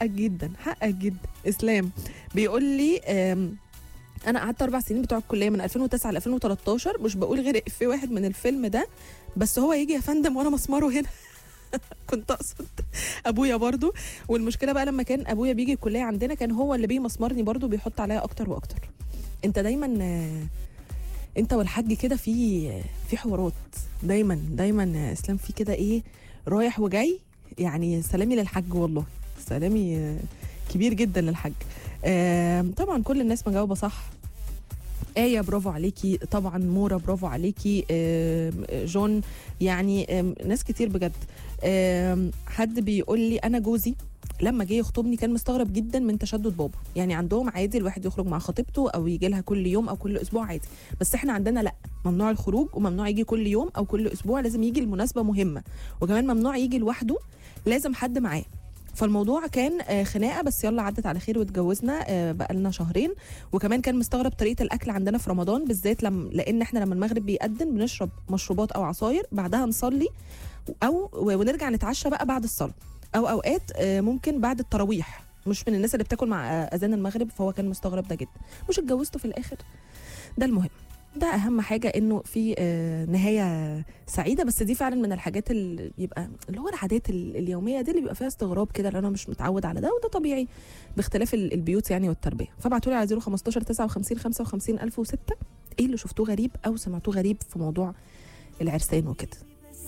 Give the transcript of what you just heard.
حقك جدا حقك جدا اسلام بيقول لي آم، انا قعدت اربع سنين بتوع الكليه من 2009 ل 2013 مش بقول غير افيه واحد من الفيلم ده بس هو يجي يا فندم وانا مسمره هنا كنت اقصد ابويا برضو والمشكله بقى لما كان ابويا بيجي الكليه عندنا كان هو اللي بيمسمرني برضو بيحط عليا اكتر واكتر انت دايما آه، انت والحاج كده في في حوارات دايما دايما يا اسلام في كده ايه رايح وجاي يعني سلامي للحاج والله سلامي آه، كبير جدا للحاج آم، طبعا كل الناس مجاوبه صح آية برافو عليكي طبعا مورا برافو عليكي آم، جون يعني آم، ناس كتير بجد آم، حد بيقول لي انا جوزي لما جه يخطبني كان مستغرب جدا من تشدد بابا يعني عندهم عادي الواحد يخرج مع خطيبته او يجي لها كل يوم او كل اسبوع عادي بس احنا عندنا لا ممنوع الخروج وممنوع يجي كل يوم او كل اسبوع لازم يجي المناسبه مهمه وكمان ممنوع يجي لوحده لازم حد معاه فالموضوع كان آه، خناقه بس يلا عدت على خير واتجوزنا آه، بقالنا شهرين وكمان كان مستغرب طريقه الاكل عندنا في رمضان بالذات لما لان احنا لما المغرب بيأذن بنشرب مشروبات او عصاير بعدها نصلي او ونرجع نتعشى بقى بعد الصلاه او اوقات آه، ممكن بعد التراويح مش من الناس اللي بتاكل مع آه، اذان المغرب فهو كان مستغرب ده جدا مش اتجوزته في الاخر ده المهم ده اهم حاجه انه في آه، نهايه سعيده بس دي فعلا من الحاجات اللي يبقى اللي هو العادات ال- اليوميه دي اللي بيبقى فيها استغراب كده لان انا مش متعود على ده وده طبيعي باختلاف ال- البيوت يعني والتربيه فابعتوا لي على 015 59 55 1006 ايه اللي شفتوه غريب او سمعتوه غريب في موضوع العرسان وكده